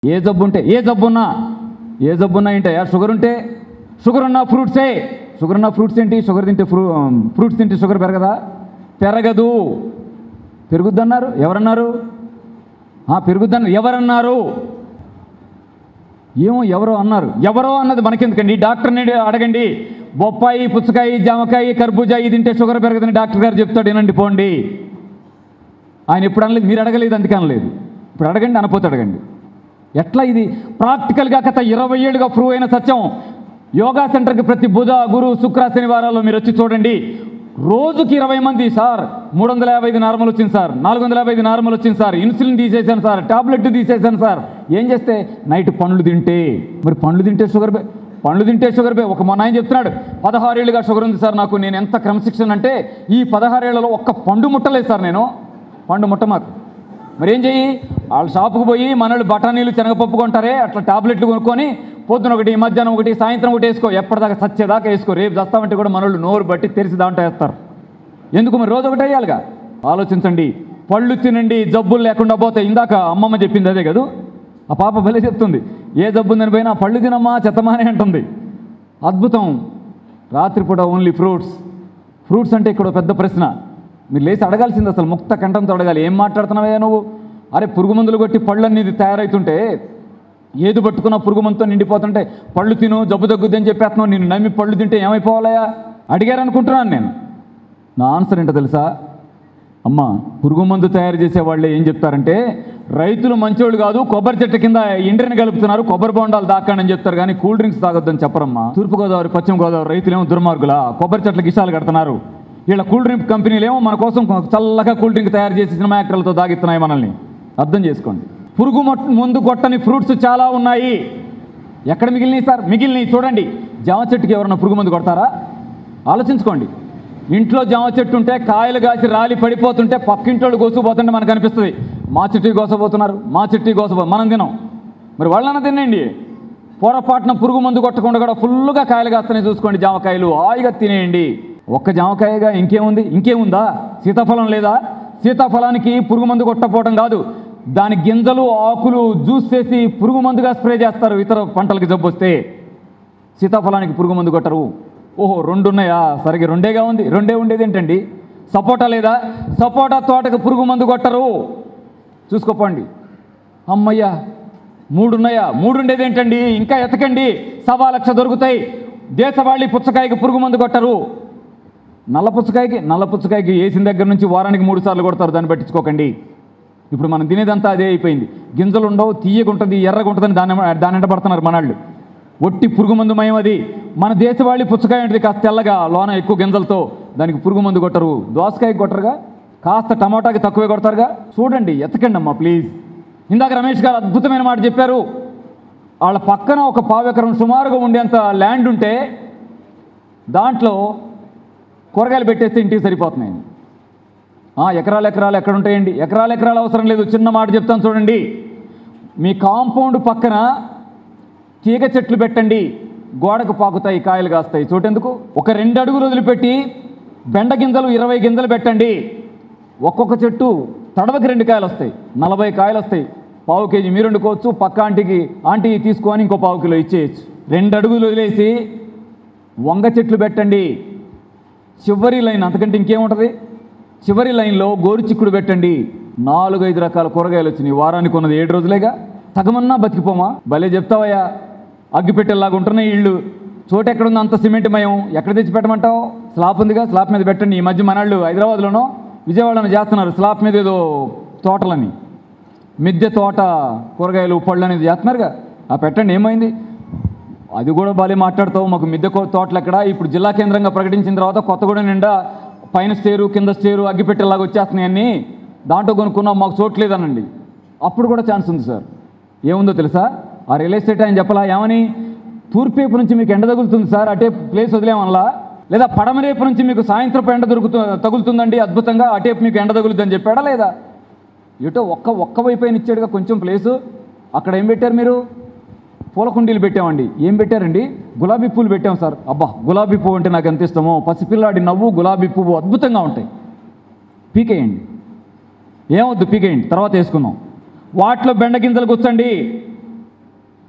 ఏ జబ్బు ఉంటే ఏ జబ్బు ఉన్నా ఏ జబ్బు ఉన్నా ఏంటయ్యా షుగర్ ఉంటే షుగర్ ఉన్న ఫ్రూట్సే షుగర్ ఉన్న ఫ్రూట్స్ ఏంటి షుగర్ తింటే ఫ్రూ ఫ్రూట్స్ తింటే షుగర్ పెరగదా పెరగదు పెరుగుద్దన్నారు ఎవరన్నారు ఆ, పెరుగుద్దన్నారు ఎవరన్నారు ఏమో ఎవరో అన్నారు ఎవరో అన్నది మనకెందుకండి డాక్టర్ని అడగండి బొప్పాయి పుచ్చకాయ జామకాయ కర్బూజా ఇది తింటే షుగర్ పెరగదని డాక్టర్ గారు చెప్తాడు వినండి పోండి ఆయన ఎప్పుడు అనలేదు మీరు అడగలేదు అందుకే అనలేదు ఇప్పుడు అడగండి అనపోతే అడగండి ఎట్లా ఇది ప్రాక్టికల్గా గత ఇరవై ఏళ్ళుగా ప్రూవ్ అయిన సత్యం యోగా సెంటర్కి ప్రతి బుధ గురు శుక్ర శనివారాల్లో మీరు వచ్చి చూడండి రోజుకి ఇరవై మంది సార్ మూడు వందల యాభై ఐదు నార్మల్ వచ్చింది సార్ నాలుగు వందల యాభై ఐదు నార్మల్ వచ్చింది సార్ ఇన్సులిన్ తీసేసాను సార్ టాబ్లెట్ తీసేసాను సార్ ఏం చేస్తే నైట్ పండ్లు తింటే మరి పండ్లు తింటే షుగర్ బే- పండ్లు తింటే షుగర్ బే ఒక మొన్న ఆయన చెప్తున్నాడు పదహారేళ్ళుగా షుగర్ ఉంది సార్ నాకు నేను ఎంత క్రమశిక్షణ అంటే ఈ పదహారేళ్లలో ఒక్క పండు ముట్టలేదు సార్ నేను పండు ముట్ట మాకు మరి ఏం చెయ్యి వాళ్ళ షాపుకు పోయి మనల్ని బఠానీలు శనగపప్పు కొంటారే అట్లా టాబ్లెట్లు కొనుక్కొని పొద్దున ఒకటి మధ్యాహ్నం ఒకటి సాయంత్రం ఒకటి వేసుకో ఎప్పటిదాకా సచ్చేదాకా వేసుకో రేపు చస్తామంటే కూడా మనోళ్ళు నోరు బట్టి తెరిచి దాంట్లో వేస్తారు ఎందుకు మరి రోజు ఒకటి వేయాలిగా ఆలోచించండి పళ్ళు తినండి జబ్బులు లేకుండా పోతే ఇందాక అమ్మమ్మ చెప్పింది అదే కదా ఆ పాప భలే చెప్తుంది ఏ జబ్బు ఉందని పోయినా పళ్ళు తినమ్మా చెత్తమానే అంటుంది అద్భుతం రాత్రిపూట ఓన్లీ ఫ్రూట్స్ ఫ్రూట్స్ అంటే ఇక్కడ ఒక పెద్ద ప్రశ్న మీరు లేచి అడగాల్సింది అసలు ముక్త కంఠంతో అడగాలి ఏం మాట్లాడుతున్నావే నువ్వు అరే పురుగు మందులు కొట్టి పళ్ళు అనేది తయారవుతుంటే ఏది పట్టుకున్నా పురుగు మందుతో నిండిపోతుంటే పళ్ళు తిను జబ్బు తగ్గుద్ది అని చెప్పేస్తున్నావు నేను నమ్మి పళ్ళు తింటే ఏమైపోవాలయా అడిగారనుకుంటున్నాను నేను నా ఆన్సర్ ఏంటో తెలుసా అమ్మ పురుగు మందు తయారు చేసే వాళ్ళే ఏం చెప్తారంటే రైతులు మంచోళ్ళు కాదు కొబ్బరి చెట్టు కింద ఇండ్రిని కలుపుతున్నారు కొబ్బరి బొండాలు దాక్కండి అని చెప్తారు కానీ కూల్ డ్రింక్స్ తాగొద్దని చెప్పరమ్మా తూర్పుగోదావరి పశ్చిమ గోదావరి రైతులేమో దుర్మార్గులా కొబ్బరి చెట్లకు ఇషాలు కడుతున్నారు వీళ్ళ కూల్ డ్రింక్ కంపెనీలేమో మన కోసం చల్లగా కూల్ డ్రింక్ తయారు చేసి సినిమా యాక్టర్లతో దాగిస్తున్నాయి మనల్ని అర్థం చేసుకోండి పురుగు మొట్- ముందు కొట్టని ఫ్రూట్స్ చాలా ఉన్నాయి ఎక్కడ మిగిలినాయి సార్ మిగిలినవి చూడండి జామ చెట్టుకి ఎవరన్నా పురుగు మందు కొడతారా ఆలోచించుకోండి ఇంట్లో జామ చెట్టు ఉంటే కాయలు కాసి రాలి పడిపోతుంటే పక్కింటోళ్ళు కోసుకుపోతుంటే మనకు అనిపిస్తుంది మా చెట్టు కోసపోతున్నారు మా చెట్టు కోసపో మనం తినం మరి వాళ్ళన్న తినండి పొరపాటున పురుగు మందు కొట్టకుండా కూడా ఫుల్గా కాయలు కాస్తున్నాయి చూసుకోండి జామకాయలు హాయిగా తినేయండి ఒక్క జామకాయగా ఇంకేముంది ఇంకేముందా సీతాఫలం లేదా సీతాఫలానికి పురుగు మందు కొట్టకపోవడం కాదు దాని గింజలు ఆకులు జ్యూస్ చేసి పురుగు మందుగా స్ప్రే చేస్తారు ఇతర పంటలకి జబ్బు వస్తే సీతాఫలానికి పురుగు మందు కొట్టరు ఓహో రెండు ఉన్నాయా సరిగ్గా రెండేగా ఉంది రెండే ఉండేది ఏంటండి సపోటా లేదా సపోటా తోటకు పురుగు మందు కొట్టరు చూసుకోపోండి అమ్మయ్యా మూడు ఉన్నాయా మూడు ఉండేది ఏంటండి ఇంకా ఎతకండి సవా లక్ష దొరుకుతాయి దేశవాళీ పుచ్చకాయకి పురుగు మందు కొట్టరు నల్ల పుచ్చకాయకి నల్ల పుచ్చకాయకి వేసిన దగ్గర నుంచి వారానికి మూడు సార్లు కొడతారు దాన్ని పట్టించుకోకండి ఇప్పుడు మనం తినేదంతా అదే అయిపోయింది గింజలు ఉండవు తీయగుంటుంది ఎర్రగుంటుందని దాని దాని వెంట పడుతున్నారు మనాళ్ళు ఒట్టి పురుగు మందు మయం అది మన దేశవాళీ పుచ్చకాయ ఉంటుంది కాస్త తెల్లగా లోన ఎక్కువ గింజలతో దానికి పురుగు మందు కొట్టరు దోసకాయకి కొట్టరుగా కాస్త టమాటాకి తక్కువే కొడతారుగా చూడండి ఎతకండి అమ్మా ప్లీజ్ ఇందాక రమేష్ గారు అద్భుతమైన మాట చెప్పారు వాళ్ళ పక్కన ఒక పావెకరం సుమారుగా ఉండేంత ల్యాండ్ ఉంటే దాంట్లో కూరగాయలు పెట్టేస్తే ఇంటికి సరిపోతున్నాయి ఆ, ఎకరాలు ఎకరాలు ఎక్కడ ఉంటాయండి ఎకరాలు ఎకరాలు అవసరం లేదు చిన్న మాట చెప్తాను చూడండి మీ కాంపౌండ్ పక్కన తీగ చెట్లు పెట్టండి గోడకు పాకుతాయి కాయలు కాస్తాయి చూటెందుకు ఒక రెండు అడుగులు వదిలిపెట్టి బెండ గింజలు ఇరవై గింజలు పెట్టండి ఒక్కొక్క చెట్టు తడవకి రెండు కాయలు వస్తాయి నలభై కాయలు వస్తాయి పావు కేజీ మీరు వండుకోవచ్చు పక్క ఆంటీకి ఆంటీ తీసుకొని ఇంకో పావు కిలో ఇచ్చేయచ్చు రెండు అడుగులు వదిలేసి వంగ చెట్లు పెట్టండి చివరి లైన్ అంతకంటే ఇంకేముంటుంది చివరి లైన్లో గోరు చిక్కుడు పెట్టండి నాలుగు ఐదు రకాల కూరగాయలు వచ్చినాయి వారానికి ఉన్నది ఏడు రోజులేగా సగమన్నా బతికిపోమా భలే చెప్తావయ్యా అగ్గిపెట్టేలాగా ఉంటున్నాయి ఇళ్ళు చోటు ఎక్కడుందో అంత సిమెంట్ మయం ఎక్కడ తెచ్చి పెట్టమంటావు స్లాబ్ ఉందిగా స్లాబ్ మీద పెట్టండి ఈ మధ్య మనాళ్ళు హైదరాబాద్లోనో విజయవాడలో చేస్తున్నారు స్లాబ్ మీద ఏదో తోటలని మిద్దె తోట కూరగాయలు పళ్ళు అనేది చేస్తున్నారుగా ఆ పెట్టండి ఏమైంది అది కూడా బాలే మాట్లాడతావు మాకు మిద్దె కో- తోటలు ఎక్కడ ఇప్పుడు జిల్లా కేంద్రంగా ప్రకటించిన తర్వాత కొత్తగూడెం నిండా పైన స్టేరు కింద స్టేరు అగ్గిపెట్టేలాగా వచ్చేస్తున్నాయి అన్నీ దాంట్లో కొనుక్కున్నాం మాకు చోట్లేదనండి అప్పుడు కూడా ఛాన్స్ ఉంది సార్ ఏముందో తెలుసా ఆ రియల్ ఎస్టేట్ ఆయన చెప్పలా ఏమని తూర్పు వైపు నుంచి మీకు ఎండ తగులుతుంది సార్ అటే ప్లేస్ వదిలేమనలా లేదా పడమరేపు నుంచి మీకు సాయంత్రపు ఎండ దొరుకుతు తగులుతుందండి అద్భుతంగా అటేపు మీకు ఎండ తగులుతుందని చెప్పాడా లేదా ఎటో ఒక్క ఒక్క వైపు అయిన ఇచ్చాడుగా కొంచెం ప్లేసు అక్కడ ఏం పెట్టారు మీరు పూల కుండీలు పెట్టామండి ఏం పెట్టారండి గులాబీ పూలు పెట్టాం సార్ అబ్బా గులాబీ పువ్వు అంటే నాకు ఎంత ఇష్టమో పసిపిల్లాడి నవ్వు గులాబీ పువ్వు అద్భుతంగా ఉంటాయి పీకేయండి ఏమొద్దు పీకేయండి తర్వాత వేసుకుందాం వాటిలో బెండ గింజలు గుచ్చండి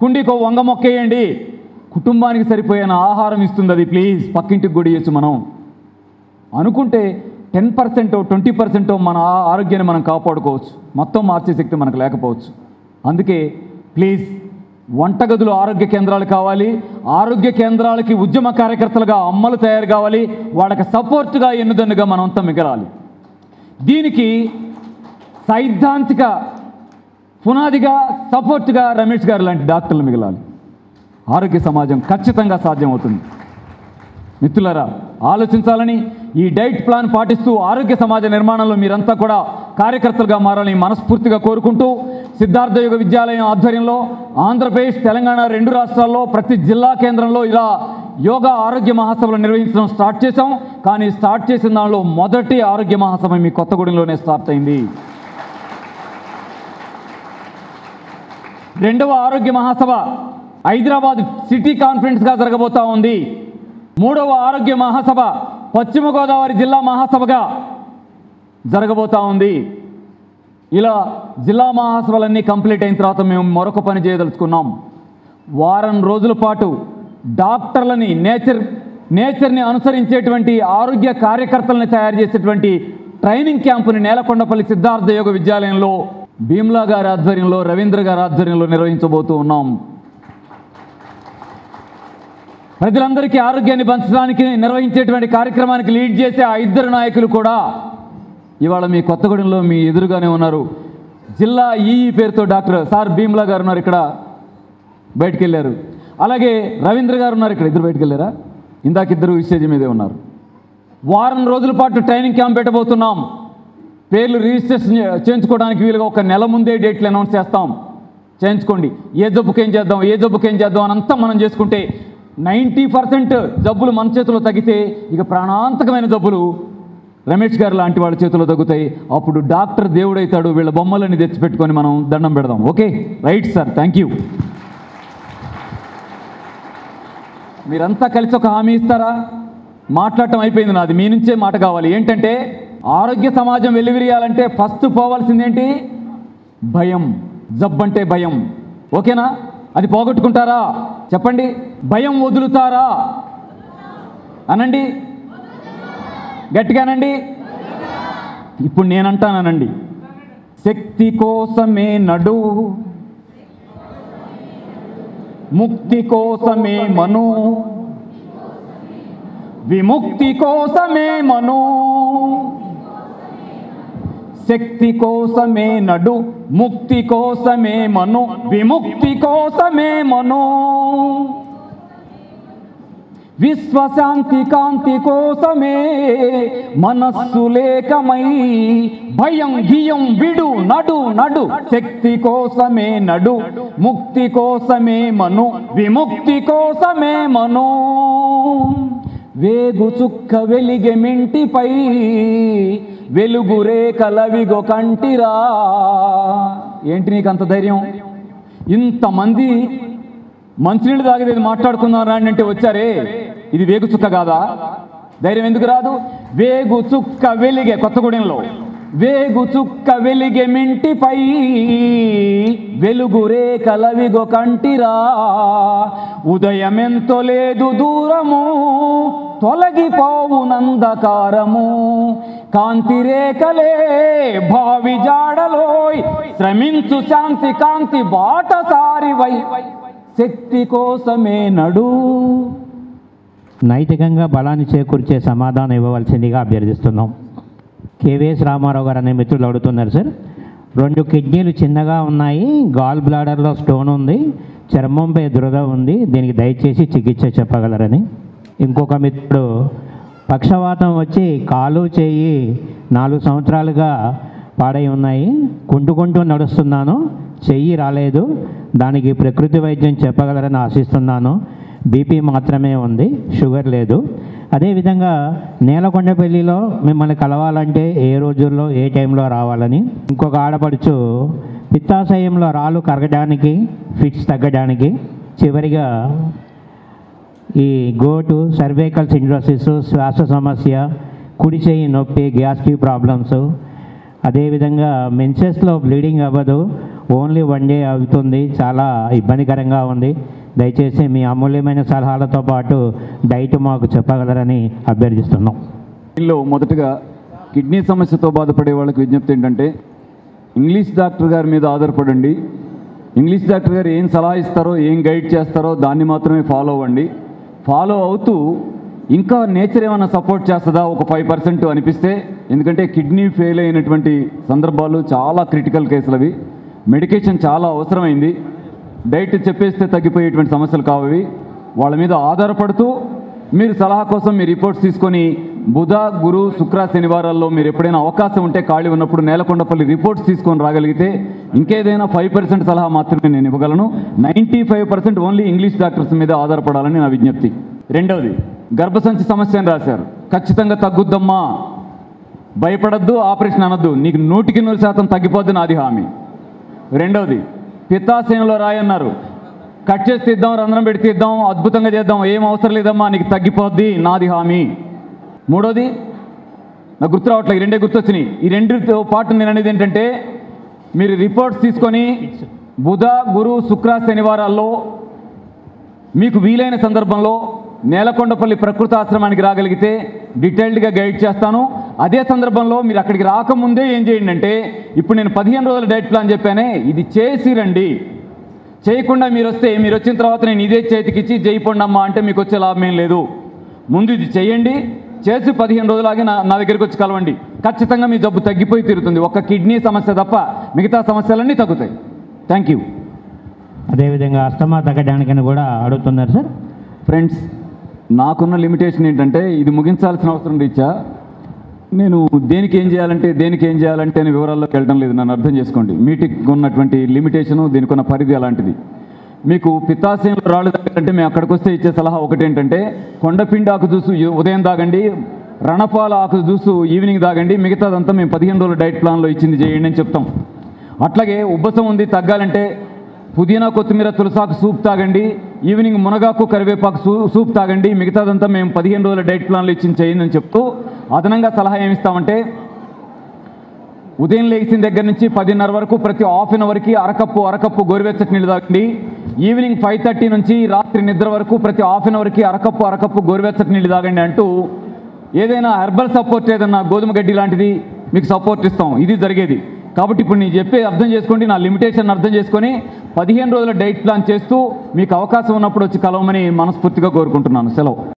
కుండీకో వంగ మొక్కేయండి కుటుంబానికి సరిపోయిన ఆహారం ఇస్తుంది అది ప్లీజ్ పక్కింటికి కూడా ఇవ్వచ్చు మనం అనుకుంటే టెన్ పర్సెంటో ట్వంటీ పర్సెంటో మన ఆ- ఆరోగ్యాన్ని మనం కాపాడుకోవచ్చు మొత్తం మార్చే శక్తి మనకు లేకపోవచ్చు అందుకే ప్లీజ్ వంటగదులు ఆరోగ్య కేంద్రాలు కావాలి ఆరోగ్య కేంద్రాలకి ఉద్యమ కార్యకర్తలుగా అమ్మలు తయారు కావాలి వాళ్ళకి సపోర్ట్గా ఎన్నుదన్నుగా మనంతా మిగలాలి దీనికి సైద్ధాంతిక పునాదిగా సపోర్ట్గా రమేష్ గారు లాంటి డాక్టర్లు మిగలాలి ఆరోగ్య సమాజం ఖచ్చితంగా సాధ్యమవుతుంది మిత్రులారా ఆలోచించాలని ఈ డైట్ ప్లాన్ పాటిస్తూ ఆరోగ్య సమాజ నిర్మాణంలో మీరంతా కూడా కార్యకర్తలుగా మారాలని మనస్ఫూర్తిగా కోరుకుంటూ సిద్ధార్థ యుగ విద్యాలయం ఆధ్వర్యంలో ఆంధ్రప్రదేశ్ తెలంగాణ రెండు రాష్ట్రాల్లో ప్రతి జిల్లా కేంద్రంలో ఇలా యోగా ఆరోగ్య మహాసభలు నిర్వహించడం స్టార్ట్ చేశాం కానీ స్టార్ట్ చేసిన దానిలో మొదటి ఆరోగ్య మహాసభ మీ కొత్తగూడెంలోనే స్టార్ట్ అయింది రెండవ ఆరోగ్య మహాసభ హైదరాబాద్ సిటీ కాన్ఫరెన్స్గా జరగబోతా ఉంది మూడవ ఆరోగ్య మహాసభ పశ్చిమ గోదావరి జిల్లా మహాసభగా జరగబోతా ఉంది ఇలా జిల్లా మహాసభలన్నీ కంప్లీట్ అయిన తర్వాత మేము మరొక పని చేయదలుచుకున్నాం వారం రోజుల పాటు డాక్టర్లని నేచర్ నేచర్ని అనుసరించేటువంటి ఆరోగ్య కార్యకర్తలని తయారు చేసేటువంటి ట్రైనింగ్ క్యాంపుని నేలకొండపల్లి సిద్ధార్థ యోగ విద్యాలయంలో భీమ్లా గారి ఆధ్వర్యంలో రవీంద్ర గారి ఆధ్వర్యంలో నిర్వహించబోతూ ఉన్నాం ప్రజలందరికీ ఆరోగ్యాన్ని పంచడానికి నిర్వహించేటువంటి కార్యక్రమానికి లీడ్ చేసే ఆ ఇద్దరు నాయకులు కూడా ఇవాళ మీ కొత్తగూడెంలో మీ ఎదురుగానే ఉన్నారు జిల్లా ఈఈ పేరుతో డాక్టర్ సార్ భీమ్లా గారు ఉన్నారు ఇక్కడ బయటికి వెళ్ళారు అలాగే రవీంద్ర గారు ఉన్నారు ఇక్కడ ఇద్దరు బయటికి వెళ్ళారా ఇందాక ఇద్దరు స్టేజ్ మీదే ఉన్నారు వారం రోజుల పాటు ట్రైనింగ్ క్యాంప్ పెట్టబోతున్నాం పేర్లు రిజిస్ట్రేషన్ చే- చేయించుకోవడానికి వీలుగా ఒక నెల ముందే డేట్లు అనౌన్స్ చేస్తాం చేయించుకోండి ఏ జబ్బుకి ఏం చేద్దాం ఏ జబ్బుకి ఏం చేద్దాం అని అంతా మనం చేసుకుంటే నైంటీ పర్సెంట్ జబ్బులు మన చేతిలో తగ్గితే ఇక ప్రాణాంతకమైన జబ్బులు రమేష్ గారు లాంటి వాళ్ళ చేతిలో తగ్గుతాయి అప్పుడు డాక్టర్ దేవుడైతాడు వీళ్ళ బొమ్మలని తెచ్చిపెట్టుకొని మనం దండం పెడదాం okay right sir thank you మీరంతా కలిసి ఒక హామీ ఇస్తారా మాట్లాడటం అయిపోయింది నాది మీ నుంచే మాట కావాలి ఏంటంటే ఆరోగ్య సమాజం వెల్లివిరియాలంటే ఫస్ట్ పోవాల్సింది ఏంటి భయం జబ్బంటే భయం ఓకేనా అది పోగొట్టుకుంటారా చెప్పండి భయం వదులుతారా అనండి గట్టిగానండి ఇప్పుడు నేనంటానండి శక్తి కోసమే నడు ముక్తి కోసమే మను విముక్తి కోసమే మను శక్తి కోసమే నడు ముక్తి కోసమే మను విముక్తి కోసమే మను విశ్వశాంతి కాంతి కోసమే మనస్సు లేకమై భయం గియం విడు నడు నడు శక్తి కోసమే నడు ముక్తి కోసమే మను విముక్తి కోసమే మను వేగు చుక్క వెలిగె మింటిపై వెలుగు రేఖలవిగో కంటిరా ఏంటి నీకు అంత ధైర్యం ఇంతమంది మంచినీళ్ళు తాగేది మాట్లాడుకుందాం రాండి అంటే వచ్చారే ఇది వేగు చుక్క కాదా ధైర్యం ఎందుకు రాదు వేగు చుక్క వెలిగే కొత్తగూడెంలో వేగు చుక్క వెలిగే మింటిపై వెలుగు రేఖలవిగో కంటిరా ఉదయమెంతో లేదు దూరము తొలగిపోవు నందకారము కాంతి రేఖలే భావి జాడలోయ్ శ్రమించు శాంతి కాంతి బాటసారివై శక్తి కోసమే నడు నైతికంగా బలాన్ని చేకూర్చే సమాధానం ఇవ్వవలసిందిగా అభ్యర్థిస్తున్నాం కేవీఎస్ రామారావు గారు అనే మిత్రులు అడుగుతున్నారు సార్ రెండు కిడ్నీలు చిన్నగా ఉన్నాయి గాల్ బ్లాడర్లో స్టోన్ ఉంది చర్మంపై దురద ఉంది దీనికి దయచేసి చికిత్స చెప్పగలరని ఇంకొక మిత్రుడు పక్షవాతం వచ్చి కాలు చేయి నాలుగు సంవత్సరాలుగా పాడై ఉన్నాయి కుంటుకుంటూ నడుస్తున్నాను చెయ్యి రాలేదు దానికి ప్రకృతి వైద్యం చెప్పగలరని ఆశిస్తున్నాను బీపీ మాత్రమే ఉంది షుగర్ లేదు అదేవిధంగా నేలకొండపల్లిలో మిమ్మల్ని కలవాలంటే ఏ రోజుల్లో ఏ టైంలో రావాలని ఇంకొక ఆడపడుచు పిత్తాశయంలో రాళ్ళు కరగడానికి ఫిట్స్ తగ్గడానికి చివరిగా ఈ గోటు సర్వైకల్ సిండ్రోసిస్ శ్వాస సమస్య కుడి చేయి నొప్పి గ్యాస్ట్రిక్ ప్రాబ్లమ్స్ అదేవిధంగా మెన్సెస్లో బ్లీడింగ్ అవ్వదు ఓన్లీ వన్ డే అవుతుంది చాలా ఇబ్బందికరంగా ఉంది దయచేసి మీ అమూల్యమైన సలహాలతో పాటు డైట్ మాకు చెప్పగలరని అభ్యర్థిస్తున్నాం దీనిలో మొదటగా కిడ్నీ సమస్యతో బాధపడే వాళ్ళకి విజ్ఞప్తి ఏంటంటే ఇంగ్లీష్ డాక్టర్ గారి మీద ఆధారపడండి ఇంగ్లీష్ డాక్టర్ గారు ఏం సలహా ఇస్తారో ఏం గైడ్ చేస్తారో దాన్ని మాత్రమే ఫాలో అవ్వండి ఫాలో అవుతూ ఇంకా నేచర్ ఏమైనా సపోర్ట్ చేస్తుందా ఒక ఫైవ్ పర్సెంట్ అనిపిస్తే ఎందుకంటే కిడ్నీ ఫెయిల్ అయినటువంటి సందర్భాలు చాలా క్రిటికల్ కేసులు అవి మెడికేషన్ చాలా అవసరమైంది డైట్ చెప్పేస్తే తగ్గిపోయేటువంటి సమస్యలు కావవి వాళ్ళ మీద ఆధారపడుతూ మీరు సలహా కోసం మీ రిపోర్ట్స్ తీసుకొని బుధ గురు శుక్ర శనివారాల్లో మీరు ఎప్పుడైనా అవకాశం ఉంటే ఖాళీ ఉన్నప్పుడు నేలకొండపల్లి రిపోర్ట్స్ తీసుకొని రాగలిగితే ఇంకేదైనా ఫైవ్ పర్సెంట్ సలహా మాత్రమే నేను ఇవ్వగలను ninety five percent only English doctors మీద ఆధారపడాలని నా విజ్ఞప్తి రెండవది గర్భసంచి సమస్య అని రాశారు ఖచ్చితంగా తగ్గుద్దమ్మా భయపడద్దు ఆపరేషన్ అనొద్దు నీకు నూటికి నూరు శాతం తగ్గిపోద్ది నాది హామీ రెండవది పిత్తాశయంలో రాయన్నారు కట్ చేసి తీద్దాం రంధ్రం పెట్టి తీద్దాం అద్భుతంగా చేద్దాం ఏం అవసరం లేదమ్మా నీకు తగ్గిపోద్ది నాది హామీ మూడోది నాకు గుర్తు రావట్లేదు ఈ రెండే గుర్తొచ్చినాయి ఈ రెండుతో పాటు నేను అనేది ఏంటంటే మీరు రిపోర్ట్స్ తీసుకొని బుధ గురు శుక్ర శనివారాల్లో మీకు వీలైన సందర్భంలో నేలకొండపల్లి ప్రకృతి ఆశ్రమానికి రాగలిగితే డీటెయిల్డ్గా గైడ్ చేస్తాను అదే సందర్భంలో మీరు అక్కడికి రాకముందే ఏం చేయండి అంటే ఇప్పుడు నేను పదిహేను రోజుల డైట్ ప్లాన్ చెప్పానే ఇది చేసి రండి చేయకుండా మీరు వస్తే మీరు వచ్చిన తర్వాత నేను ఇదే చేతికిచ్చి జైపండమ్మా అంటే మీకు వచ్చే లాభం ఏం లేదు ముందు ఇది చేయండి చేసి పదిహేను రోజులాగే నా నా దగ్గరికి వచ్చి కలవండి ఖచ్చితంగా మీ జబ్బు తగ్గిపోయి తీరుతుంది ఒక్క కిడ్నీ సమస్య తప్ప మిగతా సమస్యలన్నీ తగ్గుతాయి థ్యాంక్ యూ అదేవిధంగా అస్తమా తగ్గడానికని కూడా అడుగుతున్నారు సార్ ఫ్రెండ్స్ నాకున్న లిమిటేషన్ ఏంటంటే ఇది ముగించాల్సిన అవసరం రీత్యా నేను దేనికి ఏం చేయాలంటే దేనికి ఏం చేయాలంటే అనే వివరాల్లోకి వెళ్ళడం లేదు నన్ను అర్థం చేసుకోండి మీటికి ఉన్నటువంటి లిమిటేషను దీనికి ఉన్న పరిధి అలాంటిది మీకు పిత్తాశయంలో రాళ్ళు తగ్గాలంటే మేము అక్కడికి వస్తే ఇచ్చే సలహా ఒకటి ఏంటంటే కొండపిండి ఆకు జ్యూసు యు- ఉదయం తాగండి రణపాల ఆకు జ్యూసు ఈవినింగ్ తాగండి మిగతాదంతా మేము పదిహేను రోజుల డైట్ ప్లాన్లో ఇచ్చింది చేయండి అని చెప్తాం అట్లాగే ఉబ్బసం ఉంది తగ్గాలంటే పుదీనా కొత్తిమీర తులసాకు సూప్ తాగండి ఈవినింగ్ మునగాకు కరివేపాకు సూ సూప్ తాగండి మిగతాదంతా మేము పదిహేను రోజుల డైట్ ప్లాన్లో ఇచ్చింది చేయండి అని చెప్తూ అదనంగా సలహా ఏమిస్తామంటే ఉదయం లేచిన దగ్గర నుంచి పదిన్నర వరకు ప్రతి హాఫ్ అన్ అవర్కి అరకప్పు అరకప్పు గోరువెచ్చటి నీళ్ళు తాగండి ఈవినింగ్ ఫైవ్ థర్టీ నుంచి రాత్రి నిద్ర వరకు ప్రతి హాఫ్ అన్ అవర్కి అరకప్పు అరకప్పు గోరువెచ్చటి నీళ్ళు తాగండి అంటూ ఏదైనా హెర్బల్ సపోర్ట్ ఏదన్నా గోధుమ గడ్డి లాంటిది మీకు సపోర్ట్ ఇస్తాం ఇది జరిగేది కాబట్టి ఇప్పుడు నేను చెప్పే అర్థం చేసుకోండి నా లిమిటేషన్ అర్థం చేసుకొని పదిహేను రోజుల డైట్ ప్లాన్ చేస్తూ మీకు అవకాశం ఉన్నప్పుడు వచ్చి కలవమని మనస్ఫూర్తిగా కోరుకుంటున్నాను సెలవు